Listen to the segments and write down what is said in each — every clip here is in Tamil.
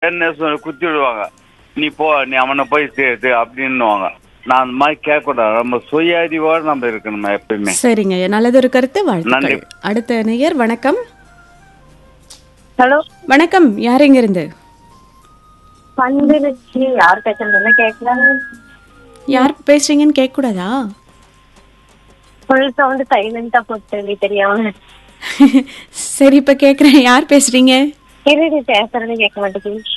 உடனே சொ- குத்தி விடுவாங்க நீ போ நீ அவனை போய் சேர்த்து அப்படின்னுவாங்க நான் அந்த மாதிரி கேட்கக்கூடாது நம்ம சுய அறிவோடு நம்ம இருக்கணுமா எப்பயுமே சரிங்க ஐயா நல்லதொரு கருத்து வாழ்த்துக்கள் நன்றி. அடுத்த நேயர் வணக்கம் ஹலோ வணக்கம் யார் எங்க இருந்து வந்துருச்சு யார் பேசுறதுன்னு கேட்கல யார் பேசுறீங்கன்னு கேட்க கூடாதா ஃபுல் சவுண்ட் சைலண்டா போட்டு தெரியாம சரி இப்ப கேக்குறேன் யார் பேசுறீங்க இருடி பேசுறேன்னு கேட்க மாட்டேங்குது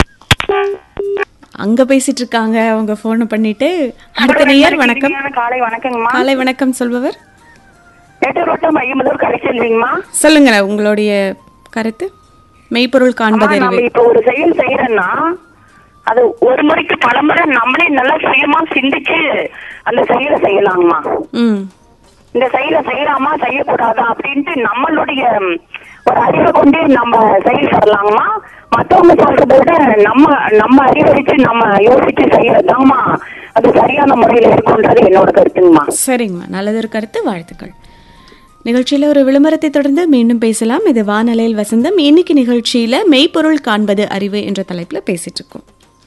அங்க பேசிட்டு இருக்காங்க அவங்க போன் பண்ணிட்டு அடுத்த நேயர் வணக்கம் காலை வணக்கங்கம்மா காலை வணக்கம் சொல்பவர் எட்டு ரோட்டம் ஐம்பதூர் கடை செல்வீங்கம்மா சொல்லுங்க உங்களுடைய கருத்து மெய்ப்பொருள் காண்பது நம்ம அறிவு இப்ப ஒரு செயல் செய்யறோம்னா அது ஒரு முறைக்கு பல முறை நம்மளே நல்லா சுயமா சிந்திச்சு அந்த செயலை செய்யலாங்கம்மா ம் இந்த செயலை செய்யலாமா செய்யக்கூடாதா அப்படின்ட்டு நம்மளுடைய ம், ஒரு அறிவை கொண்டு நம்ம செயல் செய்யலாங்கம்மா மத்தவங்க சொல்றதை விட நம்ம நம்ம அறிவை வச்சு நம்ம யோசிச்சு செய்யறதாங்கம்மா அது சரியான முறையில இருக்குன்றது என்னோட கருத்துங்கம்மா சரிங்கம்மா நல்லதொரு கருத்து வாழ்த்துக்கள் நிகழ்ச்சியில ஒரு விளம்பரத்தை தொடர்ந்து மீண்டும் பேசலாம் இது வானலையில் வசந்தம் இன்னைக்கு நிகழ்ச்சியில மெய்ப்பொருள் காண்பது அறிவு என்ற தலைப்புல பேசிட்டு இருக்கோம்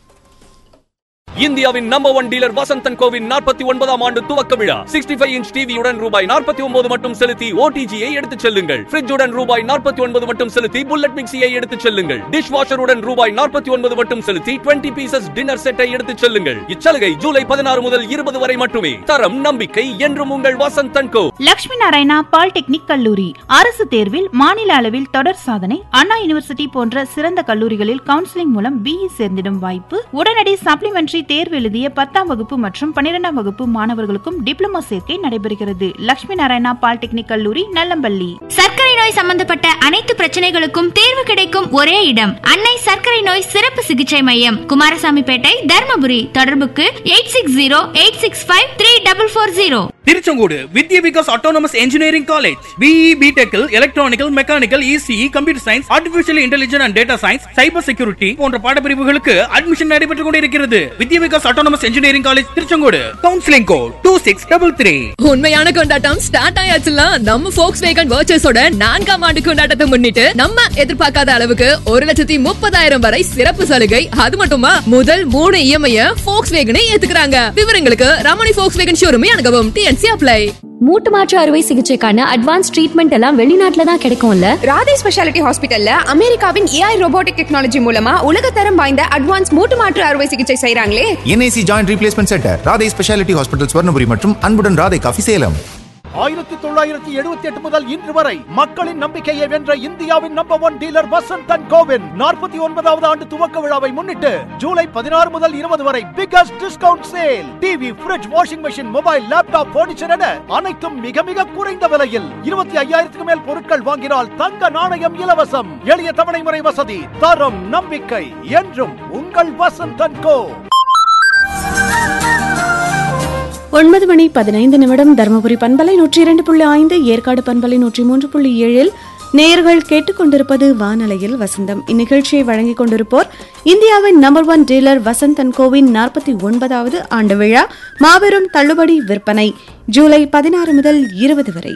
இந்தியாவின் நம்பர் ஒன் டீலர் வசந்தன் கோவின் நாற்பத்தி ஒன்பதாம் ஆண்டு துவக்க விழா சிக்ஸ்டி ஃபைவ் இன்ச் டிவியுடன் ரூபாய் நாற்பத்தி ஒன்பது மட்டும் செலுத்தி ஓடிஜியை எடுத்துச் செல்லுங்கள் ஃபிரிட்ஜுடன் ரூபாய் நாற்பத்தி ஒன்பது மட்டும் செலுத்தி புல்லட் மிக்சியை எடுத்துச் செல்லுங்கள் டிஷ் வாஷருடன் ரூபாய் நாற்பத்தி ஒன்பது மட்டும் செலுத்தி டுவெண்ட்டி பீசஸ் டின்னர் செட்டை எடுத்துச் செல்லுங்கள் இச்சலுகை ஜூலை பதினாறு முதல் இருபது வரை மட்டுமே தரம் நம்பிக்கை என்றும் உங்கள் வசந்தன் கோ லட்சுமி நாராயணா பாலிடெக்னிக் கல்லூரி அரசு தேர்வில் மாநில அளவில் தொடர் சாதனை அண்ணா யூனிவர்சிட்டி போன்ற சிறந்த கல்லூரிகளில் கவுன்சிலிங் மூலம் பிஇ சேர்ந்திடும் வாய்ப்பு உடனடி சப்ளிமெண்டரி தேர்வு எழுதிய பத்தாம் வகுப்பு மற்றும் பன்னிரெண்டாம் வகுப்பு மாணவர்களுக்கும் டிப்ளமோ சேர்க்கை நடைபெறுகிறது லட்சுமி நாராயணா பாலிடெக்னிக் கல்லூரி நல்லம்பள்ளி சர்க்கரை நோய் சம்பந்தப்பட்ட அனைத்து பிரச்சனைகளுக்கும் தீர்வு கிடைக்கும் ஒரே இடம் அன்னை சர்க்கரை நோய் சிறப்பு சிகிச்சை மையம் குமாரசாமிப்பேட்டை தர்மபுரி தொடர்புக்கு eight six zero eight six five three double four zero Tiruchengode Vidya Vikas autonomous engineering college BE பிடெக்கில் electronical mechanical ECE computer science artificial intelligence and data science cyber security போன்ற பாடப்பிரிவுகளுக்கு அட்மிஷன் நடைபெற்றுக் கொண்டிருக்கிறது Vidya Vikas autonomous engineering college Tiruchengode counselling code two six double three உண்மையான கொண்டாட்டம் ஸ்டார்ட் ஆயாச்சுல நம்ம ஃபோக்ஸ் வேகன் வர்ச்சஸோட நான்காம் ஆண்டு கொண்டாட்டத்தை முன்னிட்டு நம்ம எதிர்பார்க்காத அளவுக்கு ஒரு லட்சத்தி முப்பதாயிரம் வரை சிறப்பு சலுகை அது மட்டுமா முதல் மூணு இஎம்ஐ ஃபோக்ஸ் வேகனை ஏத்துக்கிறாங்க விவரங்களுக்கு ரமணி ஃபோக்ஸ் வேகன் ஷோரூமே அணுகவும் டிஎன்சி அப்ளை மூட்டு மாற்று அறுவை சிகிச்சைக்கான அட்வான்ஸ் ட்ரீட்மெண்ட் எல்லாம் வெளிநாட்டுல தான் கிடைக்கும்ல ராதே ஸ்பெஷாலிட்டி ஹாஸ்பிட்டல்ல அமெரிக்காவின் ஏஐ ரோபோட்டிக் டெக்னாலஜி மூலமா உலகத்தரம் வாய்ந்த அட்வான்ஸ் மூட்டு மாற்று அறுவை சிகிச்சை செய்றாங்களே NIC joint replacement centre Radhai speciality hospital Swarnapuri மற்றும் அன்புடன் ராதை காஃபி சேலம் ஆயிரத்தி தொள்ளாயிரத்தி எழுபத்தி எட்டு முதல் இன்று வரை மக்களின் நம்பிக்கையை வென்ற இந்தியாவின் நம்பர் ஒன் டீலர் வசந்தன் கோவின் நாற்பத்தி ஒன்பதாவது ஆண்டு துவக்க விழாவை முன்னிட்டு ஜூலை பதினாறு முதல் இருபது வரை biggest discount sale TV fridge washing machine mobile laptop furniture என அனைத்தும் மிக மிக குறைந்த விலையில் இருபத்தி ஐயாயிரத்துக்கு மேல் பொருட்கள் வாங்கினால் தங்க நாணயம் இலவசம் எளிய தவணை முறை வசதி தரம் நம்பிக்கை என்றும் உங்கள் வசந்தன் கோ ஒன்பது மணி பதினைந்து நிமிடம் தருமபுரி பண்பலை நூற்றி இரண்டு புள்ளி ஐந்து ஏற்காடு பண்பலை நூற்றி மூன்று புள்ளி ஏழில் நேயர்கள் கேட்டுக்கொண்டிருப்பது வானலையில் வசந்தம் இந்நிகழ்ச்சியை வழங்கிக் கொண்டிருப்போர் இந்தியாவின் நம்பர் ஒன் டீலர் வசந்தன் கோவின் நாற்பத்தி ஒன்பதாவது ஆண்டு விழா மாபெரும் தள்ளுபடி விற்பனை ஜூலை பதினாறு முதல் இருபது வரை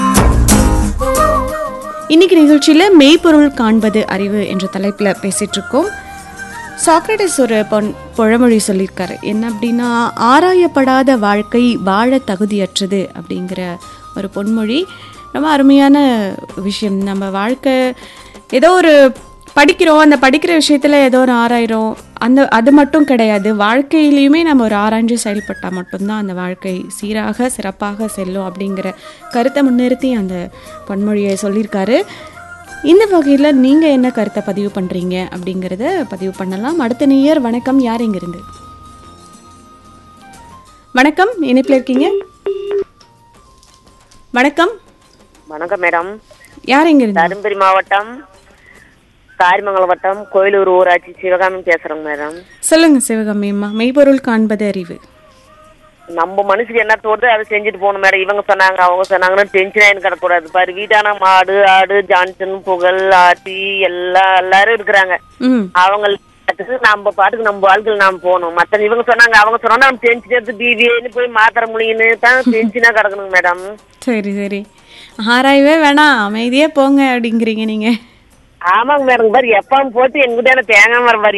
இன்னைக்கு நிகழ்ச்சியில மெய்ப்பொருள் காண்பது அறிவு என்ற தலைப்புல பேசிட்டு இருக்கோம் சாக்ரட்டிஸ் ஒரு பொன் பழமொழி சொல்லியிருக்காரு என்ன அப்படின்னா ஆராயப்படாத வாழ்க்கை வாழ தகுதியற்றது அப்படிங்கிற ஒரு பொன்மொழி ரொம்ப அருமையான விஷயம் நம்ம வாழ்க்கை ஏதோ ஒரு படிக்கிறோம் அந்த படிக்கிற விஷயத்தில் ஏதோ ஒரு ஆராயிரம் அந்த அது மட்டும் கிடையாது வாழ்க்கையிலையுமே நம்ம ஒரு ஆராய்ஞ்சு செயல்பட்டால் மட்டும்தான் அந்த வாழ்க்கை சீராக சிறப்பாக செல்லும் அப்படிங்கிற கருத்தை முன்னிறுத்தி அந்த பொன்மொழியை சொல்லியிருக்காரு இந்த வகையில் நீங்கள் என்ன கருத்தை பதிவு பண்ணுறீங்க அப்படிங்கிறத பதிவு பண்ணலாம் அடுத்த நேயர் வணக்கம் யார் இங்கிருந்து வணக்கம் இணைப்பில் இருக்கீங்க வணக்கம் வணக்கம் மேடம் யார் இங்கிருந்து தருமபுரி மாவட்டம் காரிமங்கலம் வட்டம் கோயிலூர் ஊராட்சி சிவகாமி பேசுறேங்க மேடம் சொல்லுங்க சிவகாமி அம்மா மெய்ப்பொருள் காண்பது அறிவு நம்ம மனசுக்கு என்ன தோணுதோ அதை செஞ்சுட்டு போகணும் மேடம் இவங்க சொன்னாங்க அவங்க சொன்னாங்கன்னு டென்ஷன் ஆயின்னு கிடக்கூடாது பாரு வீட்டான மாடு ஆடு ஜான்சன் புகழ் ஆட்டி எல்லாம் எல்லாரும் இருக்கிறாங்க ம் அவங்க நம்ம பாட்டுக்கு நம்ம வாழ்க்கையில் நாம போகணும் மத்த இவங்க சொன்னாங்க அவங்க சொன்னா நம்ம டென்ஷன் எடுத்து டிவின்னு போய் மாத்திர முடியுன்னு தான் டென்ஷனா கிடக்கணுங்க மேடம் சரி சரி ஆராயவே வேணாம் அமைதியே போங்க அப்படிங்கிறீங்க நீங்கள் ஆமாங்க மேடம் பாரு எப்பவும் போட்டு எங்கிட்ட தேங்காய் மரம் பாரு